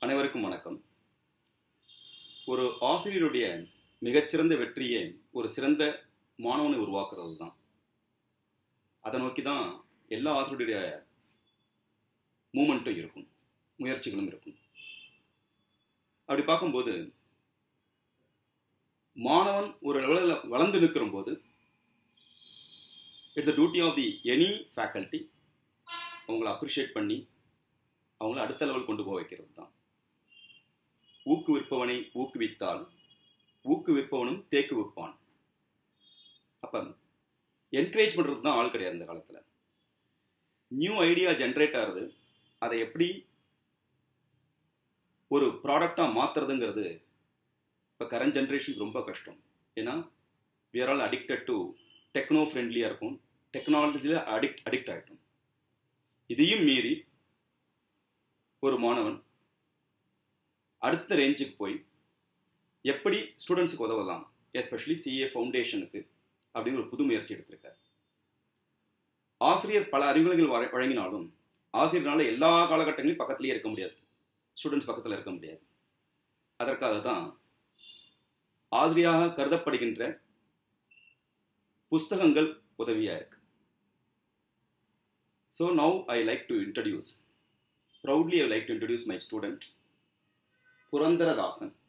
அனைவருக்கும் வணக்கம் ஒரு ஆசிரியருடைய மிகச்சிறந்த வெற்றியே ஒரு சிறந்த மாணவனை உருவாக்குறது தான் அதை நோக்கி தான் எல்லா ஆசிரியருடைய மூமெண்ட்டும் இருக்கும் முயற்சிகளும் இருக்கும் அப்படி பார்க்கும்போது மாணவன் ஒரு லெவலில் வளர்ந்து நிற்கிற போது it's a duty of the any faculty அவங்கள அப்ரிஷியேட் பண்ணி அவங்கள அடுத்த லெவல் கொண்டு போக வைக்கிறது தான் ஊக்குவிப்பவனை ஊக்குவித்தால் ஊக்குவிப்பவனும் தேக்கு விற்பான் அப்போ என்கரேஜ் பண்ணுறது தான் ஆள் கிடையாது இந்த காலத்தில் நியூ ஐடியா ஜென்ரேட் ஆகுது அதை எப்படி ஒரு ப்ராடக்டாக மாற்றுறதுங்கிறது இப்போ கரண்ட் ஜென்ரேஷனுக்கு ரொம்ப கஷ்டம் ஏன்னா we are all addicted to techno ஃப்ரெண்ட்லியாக இருக்கும் டெக்னாலஜியில் அடிக்ட் அடிக்ட் ஆகிட்டோம் இதையும் மீறி ஒரு மாணவன் அடுத்த ரேஞ்சுக்கு போய் எப்படி ஸ்டூடெண்ட்ஸுக்கு உதவலாம் எஸ்பெஷலி சிஏ ஃபவுண்டேஷனுக்கு அப்படின்னு ஒரு புது முயற்சி எடுத்திருக்கார் ஆசிரியர் பல அறிவுரைகள் வழ- வழங்கினாலும் ஆசிரியர்னால எல்லா காலகட்டங்களிலும் பக்கத்துலேயே இருக்க முடியாது ஸ்டூடெண்ட்ஸ் பக்கத்தில் இருக்க முடியாது அதற்காக தான் ஆசிரியாக கருதப்படுகின்ற புஸ்தகங்கள் உதவியாக இருக்கு so now I like to introduce proudly I like to introduce my student Purandaradasan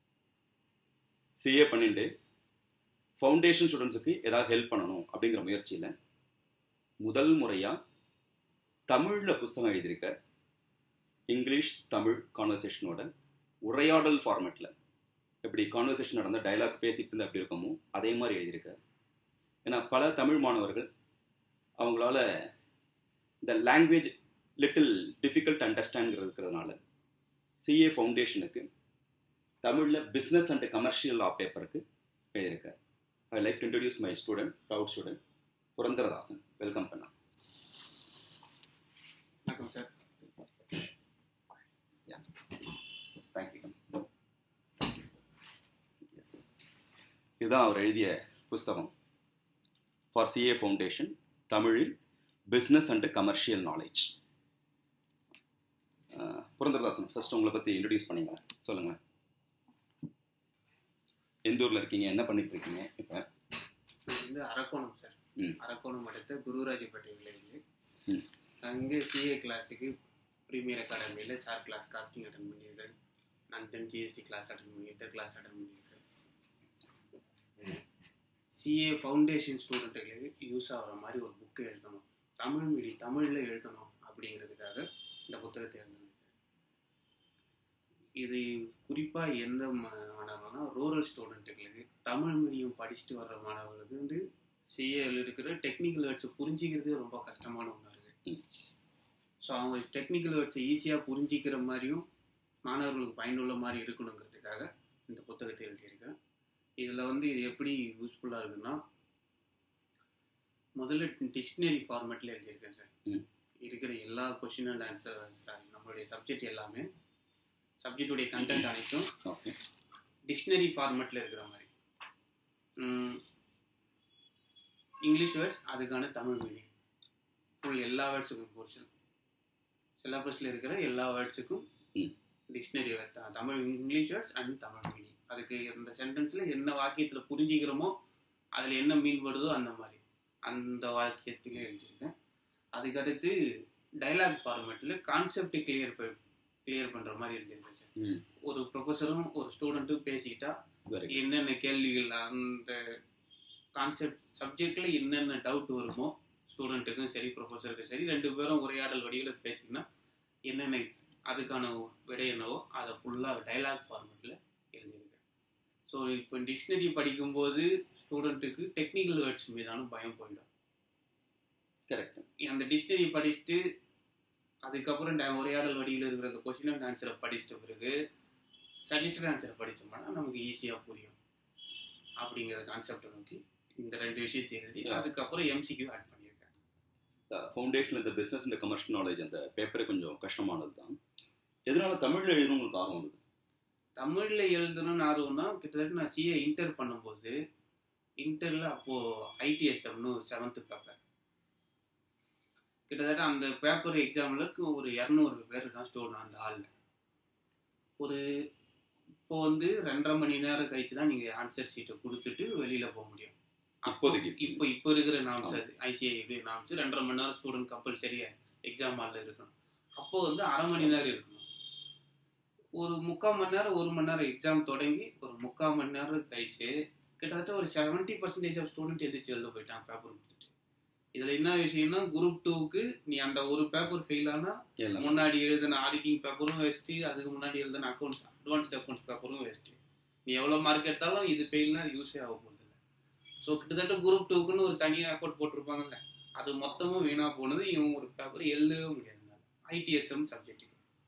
CA பண்ணிட்டு ஃபவுண்டேஷன் ஸ்டூடெண்ட்ஸுக்கு ஏதாவது ஹெல்ப் பண்ணணும் அப்படிங்கிற முயற்சியில் முதல் முறையாக தமிழில் புஸ்தகம் எழுதியிருக்க இங்கிலீஷ் தமிழ் கான்வர்சேஷனோட உரையாடல் ஃபார்மேட்டில் எப்படி கான்வர்சேஷன் நடந்த டயலாக்ஸ் பேசிட்டு இருந்தா எப்படி இருக்குமோ அதே மாதிரி எழுதியிருக்க ஏன்னா பல தமிழ் மாணவர்கள் அவங்களால இந்த லாங்குவேஜ் லிட்டில் டிஃபிகல்ட் அண்டர்ஸ்டாண்ட் இருக்கிறதுனால சிஏ ஃபவுண்டேஷனுக்கு தமிழில் பிஸ்னஸ் அண்ட் கமர்ஷியல் லா பேப்பருக்கு எழுதியிருக்கார் I like to introduce my student proud student Purandaradasan welcome பண்ணா வணக்கம் சார் தேங்க்யூ இதுதான் அவர் எழுதிய புஸ்தகம் ஃபார் சிஏ ஃபவுண்டேஷன் தமிழில் business and commercial knowledge Purandaradasan first உங்களை பற்றி இன்ட்ரடியூஸ் பண்ணீங்களா சொல்லுங்கள் எந்த ஊரில் இருக்கீங்க என்ன பண்ணிட்டு இருக்கீங்க இப்போ நான் வந்து அரக்கோணம் சார் ம். அரக்கோணம் அடுத்த குருராஜப்பேட்டை வில்லேஜ் ம். அங்கே சிஏ கிளாஸுக்கு ப்ரீமியர் அகாடமியில் சார் கிளாஸ் காஸ்டிங் அட்டன் பண்ணியிருக்கேன் நான் தென் ஜிஎஸ்டி கிளாஸ் அட்டன் பண்ணி இன்டர் கிளாஸ் அட்டன் பண்ணியிருக்கேன் சிஏ ஃபவுண்டேஷன் ஸ்டூடெண்ட்டுகளுக்கு யூஸ் ஆகிற மாதிரி ஒரு புக்கு எழுதணும் தமிழ் மீடி தமிழில் எழுதணும் அப்படிங்கிறதுக்காக இந்த புத்தகத்தை எழுதணும் சார் இது குறிப்பாக எந்த மாணவர்னா ரூரல் ஸ்டூடெண்ட்டுகளுக்கு தமிழ் மீடியம் படிச்சுட்டு வர்ற மாணவர்களுக்கு வந்து சிஏல இருக்கிற டெக்னிக்கல் வேர்ட்ஸை புரிஞ்சிக்கிறது ரொம்ப கஷ்டமான ஒன்றா இருக்குது ம். ஸோ அவங்க டெக்னிக்கல் வேர்ட்ஸை ஈஸியாக புரிஞ்சிக்கிற மாதிரியும் மாணவர்களுக்கு பயனுள்ள மாதிரி இருக்கணுங்கிறதுக்காக இந்த புத்தகத்தை எழுதியிருக்கேன் இதில் வந்து இது எப்படி யூஸ்ஃபுல்லாக இருக்குன்னா முதல்ல டிக்ஷனரி ஃபார்மேட்டில் எழுதியிருக்கேன் சார் ம். இருக்கிற இருக்கிற எல்லா கொஷின் அண்ட் ஆன்சர் சாரி நம்மளுடைய சப்ஜெக்ட் எல்லாமே சப்ஜெக்டுடைய கண்டென்ட் அனைத்தும் ஓகே டிக்ஷனரி ஃபார்மேட்டில் இருக்கிற மாதிரி ம், இங்கிலீஷ் வேர்ட்ஸ் அதுக்கான தமிழ் மீனிங் ஃபுல் எல்லா வேர்ட்ஸுக்கும் போர்ஷன் சிலபஸில் இருக்கிற எல்லா வேர்ட்ஸுக்கும் ம். Dictionary Tamil English words and Tamil meaning அதுக்கு இந்த சென்டென்ஸில் என்ன வாக்கியத்தில் புரிஞ்சிக்கிறோமோ அதில் என்ன மீன் வருதோ அந்த மாதிரி அந்த வாக்கியத்திலே எழுதியிருக்கேன் அதுக்கடுத்து டைலாக் ஃபார்மேட்டில் கான்செப்ட் கிளியர் கிளியர் பண்ணுற மாதிரி எழுதியிருக்கேன் சார் ம் ஒரு ப்ரொஃபஸரும் ஒரு ஸ்டூடெண்ட்டும் பேசிக்கிட்டா வெரி என்னென்ன கேள்விகள் அந்த கான்செப்ட் சப்ஜெக்டில் என்னென்ன டவுட் வருமோ ஸ்டூடெண்ட்டுக்கும் சரி ப்ரொஃபஸருக்கும் சரி ரெண்டு பேரும் உரையாடல் வடிவில் பேசிங்கன்னா என்னென்ன அதுக்கான விடை என்னவோ அதை ஃபுல்லாக டைலாக் ஃபார்மேட்டில் எழுதியிருக்கேன் ஸோ இப்போ டிக்ஷனரி படிக்கும்போது ஸ்டூடெண்ட்டுக்கு டெக்னிக்கல் வேர்ட்ஸ் மீதான பயம் போயிடும் கரெக்ட் அந்த டிக்ஷனரி படிச்சுட்டு அதுக்கப்புறம் ட- உரையாடல் வடிவில் இருக்கிற அந்த கொஷின் அண்ட் ஆன்சரை படிச்சிட்ட பிறகு சஜஸ்டட் ஆன்சரை படித்தோம்னா நமக்கு ஈஸியாக புரியும் அப்படிங்கிற கான்செப்டை நோக்கி இந்த ரெண்டு விஷயத்தை எழுதி Yeah. அதுக்கப்புறம் எம்சிக்யூ ஆட் பண்ணியிருக்கேன் ஃபவுண்டேஷன் இந்த பிஸ்னஸ் இந்த கமர்ஷியல் நாலேஜ் அந்த பேப்பரே கொஞ்சம் கஷ்டமானது தான் எதனால தமிழில் எழுதணும் உங்களுக்கு ஆர்வம் வந்தது தமிழில் எழுதணும்னு ஆர்வம் தான் கிட்டத்தட்ட நான் சிஏ இன்டர் பண்ணும்போது இன்டரில் அப்போது ஐடிஎஸ்எம்னு செவன்த்து பேப்பர் கிட்டத்தட்ட அந்த பேப்பர் எக்ஸாமில் ஒரு இரநூறு பேர் தான் ஸ்டூடெண்ட் அந்த ஹாலில் ஒரு இப்போ வந்து ரெண்டரை மணி நேரம் கழிச்சு தான் நீங்கள் ஆன்சர் ஷீட்டை கொடுத்துட்டு வெளியில் போக முடியும் இப்போதைக்கு. இப்போ இப்போ இருக்கிற நாம்ஸ் அது ஐசிஐ இது நாம்ஸ் ரெண்டரை மணி நேரம் ஸ்டூடெண்ட் கம்பல்சரியாக எக்ஸாம் ஹாலில் இருக்கணும் அப்போ வந்து அரை மணி நேரம் இருக்கணும் ஒரு முக்கால் மணி நேரம் ஒரு மணி நேரம் எக்ஸாம் தொடங்கி ஒரு முக்கால் மணி நேரம் கழிச்சு கிட்டத்தட்ட ஒரு செவன்ட்டி பர்சன்டேஜ் ஆஃப் ஸ்டூடெண்ட் எதிர்த்து எழுத போயிட்டான் பேப்பர் கொடுத்துட்டு இதில் என்ன விஷயம்னா குரூப் டூக்கு நீ அந்த ஒரு பேப்பர் ஃபெயில் ஆனால் எல்லாம் முன்னாடி எழுதின ஆடிட்டிங் பேப்பரும் வேஸ்ட்டு அதுக்கு முன்னாடி எழுதின அக்கௌண்ட்ஸ் அட்வான்ஸ்ட் அக்கௌண்ட்ஸ் பேப்பரும் வேஸ்ட்டு நீ எவ்வளோ மார்க் எடுத்தாலும் இது ஃபெயில்னா அது யூஸே ஆக போகிறது இல்லை ஸோ கிட்டத்தட்ட குரூப் டூக்குன்னு ஒரு தனியாக எஃபோர்ட் போட்டிருப்பாங்கல்ல அது மொத்தமும் வீணாக போனது இவன் ஒரு பேப்பர் எழுதவே முடியாது ஐடிஎஸ்எம் சப்ஜெக்ட்டுக்கு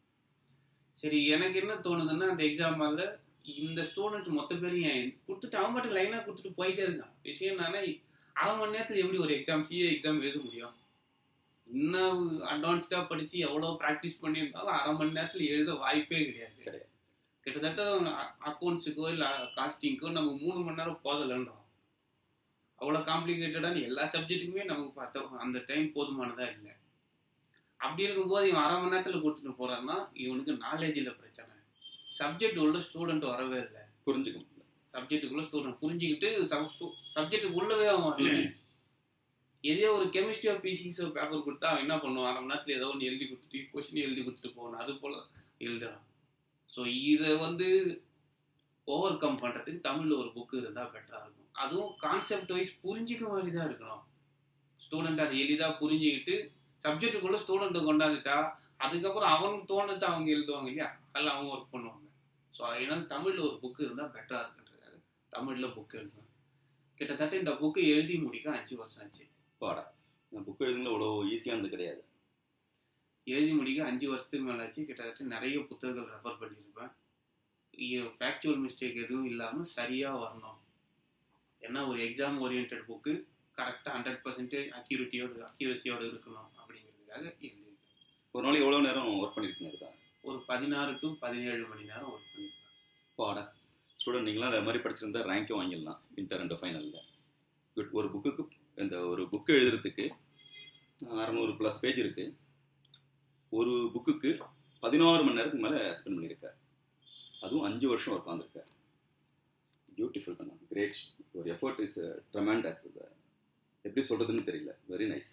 சரி எனக்கு என்ன தோணுதுன்னா அந்த எக்ஸாம் ஹாலில் இந்த ஸ்டூடெண்ட் மொத்த பேரும் ஏன் கொடுத்துட்டு அவன் பாட்டு லைனாக கொடுத்துட்டு போயிட்டே இருக்கான் விஷயம் என்னன்னா அரை மணி நேரத்தில் எப்படி ஒரு எக்ஸாம் சிஏ எக்ஸாம் எழுத முடியும் இன்னும் அட்வான்ஸ்டாக படித்து எவ்வளோ ப்ராக்டிஸ் பண்ணியிருந்தாலும் அரை மணி நேரத்தில் எழுத வாய்ப்பே கிடையாது கிடையாது. கிட்டத்தட்ட அக்கௌண்ட்ஸுக்கோ இல்லை காஸ்டிங்க்கோ நம்ம மூணு மணி நேரம் போதலைன்றோம் அவ்வளோ காம்ப்ளிகேட்டடான எல்லா சப்ஜெக்ட்டுக்குமே நமக்கு பார்த்தோம் அந்த டைம் போதுமானதாக இல்லை அப்படி இருக்கும்போது இவன் அரை மணி நேரத்தில் கொடுத்துட்டு போகிறான்னா இவனுக்கு நாலேஜில் பிரச்சனை சப்ஜெக்ட் உள்ள ஸ்டூடெண்ட் வரவே இல்லை புரிஞ்சுக்க முடியல சப்ஜெக்ட்டுக்குள்ள ஸ்டூடெண்ட் புரிஞ்சுக்கிட்டு சப்ஜெக்ட்டுக்கு உள்ளவே அவன் வரல எதே ஒரு கெமிஸ்ட்ரியோ பிசிக்ஸோ பேப்பர் கொடுத்தா அவன் என்ன பண்ணுவான் அரை மணி நேரத்தில் ஏதோ ஒன்று எழுதி கொடுத்துட்டு கொஸ்டின் எழுதி கொடுத்துட்டு போகணும் அது போல் எழுதுறான் ஸோ இதை வந்து ஓவர் கம் பண்ணுறதுக்கு தமிழில் ஒரு புக்கு இருந்தால் பெட்டராக இருக்கும் அதுவும் கான்செப்ட் வைஸ் புரிஞ்சிக்க மாதிரி தான் இருக்கணும் ஸ்டூடெண்ட் அதை எளிதாக புரிஞ்சுக்கிட்டு சப்ஜெக்ட்டுக்குள்ளே ஸ்டூடெண்ட்டை கொண்டாந்துட்டா அதுக்கப்புறம் அவனுக்கு தோணுது அவங்க எழுதுவாங்க இல்லையா அதில் அவங்க ஒர்க் பண்ணுவாங்க ஸோ அதனால தமிழில் ஒரு புக்கு இருந்தால் பெட்டராக இருக்குன்றதுக்காக தமிழில் புக்கு எழுதுவேன் கிட்டத்தட்ட இந்த புக்கு எழுதி முடிக்க அஞ்சு வருஷம் ஆச்சு பாடா நான் புக் எழுதுங்கள அவ்வளோ ஈஸியானது கிடையாது எழுதி முடிக்க அஞ்சு வருஷத்துக்கு மேலே ஆச்சு கிட்டத்தட்ட நிறைய புத்தகங்கள் ரெஃபர் பண்ணியிருப்பேன் ஃபேக்சுவல் மிஸ்டேக் எதுவும் இல்லாமல் சரியாக வரணும் ஏன்னா ஒரு எக்ஸாம் ஓரியன்ட் புக்கு கரெக்டாக ஹண்ட்ரட் பர்சன்டேஜ் அக்யூரிட்டியோட அக்யூரஸியோடு இருக்கணும் அப்படிங்கிறதுக்காக எழுதியிருக்கேன் ஒரு நாளைக்கு எவ்வளோ நேரம் ஒர்க் பண்ணியிருக்கீங்க இருக்கா ஒரு பதினாறு டு பதினேழு மணி நேரம் ஒர்க் பண்ணியிருப்பேன் பாடா ஸ்டூடெண்ட் நீங்களாம் அதை மாதிரி படிச்சிருந்தா ரேங்க்கே வாங்கிடலாம் இன்டர் அண்ட் ஃபைனலில் குட் ஒரு புக்குக்கு இந்த ஒரு புக்கு எழுதுறதுக்கு அறநூறு ப்ளஸ் பேஜ் இருக்கு ஒரு புக்குக்கு பதினாறு மணி நேரத்துக்கு மேலே ஸ்பெண்ட் பண்ணியிருக்கார் அதுவும் அஞ்சு வருஷம் உட்காந்துருக்கார் பியூட்டிஃபுல் பண்ண கிரேட் ஒரு எஃபர்ட் இஸ் ட்ரமெண்டஸ் எப்படி சொல்கிறதுன்னு தெரியல வெரி நைஸ்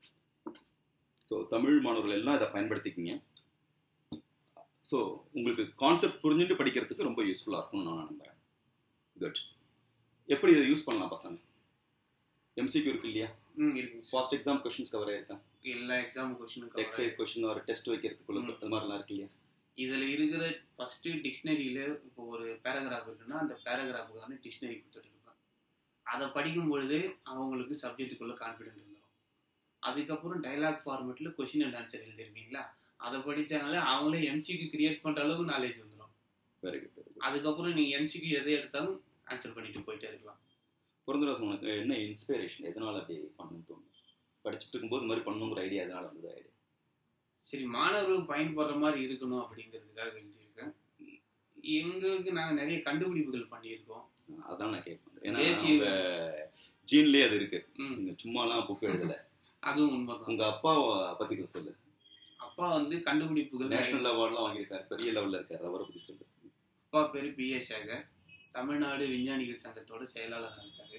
ஸோ தமிழ் மாணவர்கள் எல்லாம் இதை பயன்படுத்திக்கிங்க ஸோ உங்களுக்கு கான்செப்ட் புரிஞ்சுட்டு படிக்கிறதுக்கு ரொம்ப யூஸ்ஃபுல்லாக இருக்கும்னு நான் நம்புகிறேன் குட் எப்படி இதை யூஸ் பண்ணலாம் பசங்க எம்சிக்யூ இருக்கு இல்லையா ம் இருக்குங்க sir past exam questions cover ஆயிருக்கேன் எல்லா எக்ஸாம் கொஸ்டினும் எக்ஸசைஸ் கொஷின் ஒரு டெஸ்ட் வைக்கிறதுக்குள்ள ம். அது மாதிரிலாம் இருக்கு இல்லையா இதில் இருக்கிற ஃபஸ்ட்டு டிக்ஷனரியில் இப்போ ஒரு பேராகிராஃப் இருக்குன்னா அந்த பேராகிராஃபுக்கான டிக்ஷனரி கொடுத்துட்ருப்பேன் அதை படிக்கும் பொழுது அவங்களுக்கு சப்ஜெக்ட்டுக்குள்ள கான்ஃபிடென்ட் வந்துடும் அதுக்கப்புறம் டைலாக் ஃபார்மேட்டில் கொஷின் அண்ட் ஆன்சர் எழுதிருக்கீங்களா அதை படித்தாங்களே அவங்களே எம்சிக்கு கிரியேட் பண்ணுற அளவுக்கு நாலேஜ் வந்துடும் வெரி குட் வெரி குட் அதுக்கப்புறம் நீங்கள் எம்சிக்கு எதை எடுத்தாலும் ஆன்சர் பண்ணிட்டு போயிட்டே இருக்கலாம் புரந்தராசன் உனக்கு என்ன இன்ஸ்பிரேஷன் எதனால அப்படி பண்ணணும்னு தோணும் படிச்சுட்டு இருக்கும்போது இந்த மாதிரி பண்ணணுங்கிற ஐடியா எதனால வந்தது ஐடியா சரி மாணவர்களுக்கு பயன்படுற மாதிரி இருக்கணும் அப்படிங்கிறதுக்காக எழுதியிருக்கேன் எங்களுக்கு நாங்கள் நிறைய கண்டுபிடிப்புகள் பண்ணியிருக்கோம் அதான் நான் கேட்பேன் ஏன்னா தேசிய- உங்க ஜீன்லயே அது இருக்கு ம் நீங்க சும்மாலாம் புக் எழுதல அதுவும் உண்மைதான் உங்க அப்பாவை பத்தி கொஞ்சம் சொல்லு அப்பா வந்து கண்டுபிடிப்புகள் நிறைய- நேஷனல் அவார்ட்லாம் வாங்கியிருக்காரு பெரிய லெவல்ல இருக்காரு அவரை பத்தி சொல்லு அப்பா பேர் பி ஏ சேகர் தமிழ்நாடு விஞ்ஞானிகள் சங்கத்தோட செயலாளராக இருக்காரு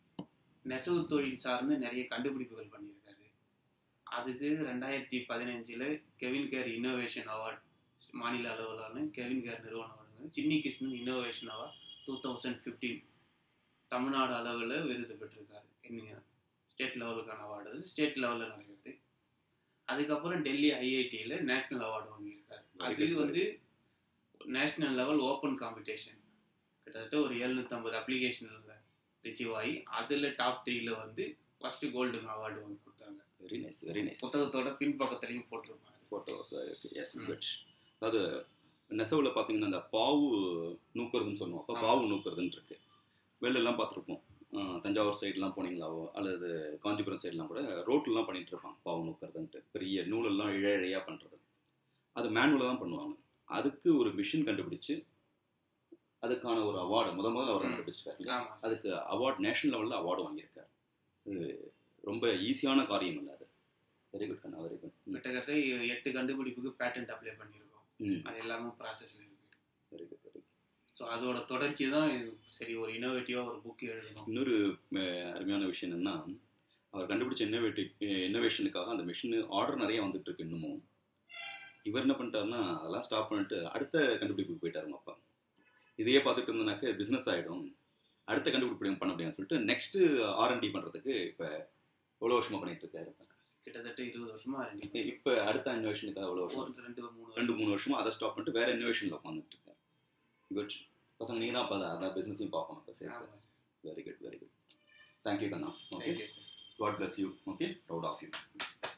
நெசவு தொழில் சார்ந்து நிறைய கண்டுபிடிப்புகள் பண்ணியிருக்காரு அதுக்கு ரெண்டாயிரத்தி பதினஞ்சில் கெவின் கேர் இன்னோவேஷன் அவார்ட் மாநில அளவிலான கெவின் கேர் நிறுவனம் வழங்குது Chinni Krishnan innovation award two thousand fifteen Tamil Nadu அளவில் விருது பெற்றிருக்காரு ஸ்டேட் லெவலுக்கான அவார்டு அது ஸ்டேட் லெவலில் நடக்குது அதுக்கப்புறம் டெல்லி ஐஐடியில் நேஷ்னல் அவார்டு வாங்கியிருக்காரு Very அது good, வந்து நேஷ்னல் லெவல் ஓப்பன் காம்படிஷன் கிட்டத்தட்ட ஒரு எழுநூற்றம்பது அப்ளிகேஷனில் ரிசீவ் ஆகி அதில் டாப் த்ரீல வந்து ஃபஸ்ட்டு கோல்டன் அவார்டு வாங்கி கொடுத்தாங்க வெரி நைஸ் வெரி நைஸ் புத்தகத்தோட பின்பக்கத்துலையும் போட்டிருப்பாங்க ஃபோட்டோ இருக்கு எஸ் ம். குட் அதாவது நெசவில் பார்த்தீங்கன்னா அந்த பாவு நூக்கிறதுன்னு சொல்லுவோம் அப்போ ஆ. பாவு நூக்கிறதுன்னு இருக்கு வெளிலலாம் பார்த்துருப்போம் ஆஹ் தஞ்சாவூர் சைட்லாம் போனீங்களாவோ அல்லது காஞ்சிபுரம் சைட்லாம் கூட ரோட்லலாம் பண்ணிட்டு இருப்பாங்க பாவு நூக்கிறதுன்ட்டு பெரிய நூலெல்லாம் இழ இழையாக பண்ணுறது அது மேனுவலாக தான் பண்ணுவாங்க அதுக்கு ஒரு மிஷின் கண்டுபிடிச்சு அதுக்கான ஒரு அவார்டு முத முதல்ல அவர் ம். கண்டுபிடிச்சிருக்காரு ஆமாம் சார் அதுக்கு அவார்ட் நேஷனல் லெவலில் அவார்டு வாங்கியிருக்காரு இது ரொம்ப ஈஸியான காரியம் இல்லை அது வெரி குட் கண்ணா வெரி குட் கிட்டத்தட்ட எட்டு கண்டுபிடிப்புக்கு பேட்டன்ட் அப்ளை பண்ணியிருக்கோம் ம் அது எல்லாமே ப்ராசஸில் இருக்கு வெரி குட் வெரி ஸோ அதோட தொடர்ச்சி தான் இது. சரி ஒரு இன்னோவேட்டிவாக ஒரு புக் எழுதணும் இன்னொரு அஹ், அருமையான விஷயம் என்னன்னா அவர் கண்டுபிடிச்ச இன்னோவேட்டிவ் இன்னோவேஷனுக்காக அந்த மிஷின் ஆர்டர் நிறைய வந்துட்டு இருக்கு இன்னமும் இவர் என்ன பண்ணிட்டாருன்னா அதெல்லாம் ஸ்டாப் பண்ணிட்டு அடுத்த கண்டுபிடிப்புக்கு போயிட்டாருங்க அப்பா இதையே பார்த்துட்டு இருந்தனாக்க பிஸ்னஸ் ஆகிடும் அடுத்த கண்டுபிடிப்பு பண்ண முடியாதுன்னு சொல்லிட்டு நெக்ஸ்ட் ஆர்என்டி பண்ணுறதுக்கு இப்போ எவ்வளோ வருஷமாக பண்ணிட்டு இருக்காரு கிட்டத்தட்ட இருபது வருஷமா ரெண்டு இப்போ அடுத்த இன்னோவேஷனுக்காக எவ்வளோ வருஷம் ஒரு ரெண்டு மூணு ரெண்டு மூணு வருஷமா அதை ஸ்டாப் பண்ணிட்டு வேற இன்னோவேஷனில் உட்காந்துட்டு இருக்காரு குட் பசங்க நீங்கள் தான் அப்போ அதான் பிஸ்னஸையும் பார்க்கணும் இப்போ சேர்த்து ஆமாம் very good very good thank you கண்ணா okay thank you sir God bless you. Okay, proud of you.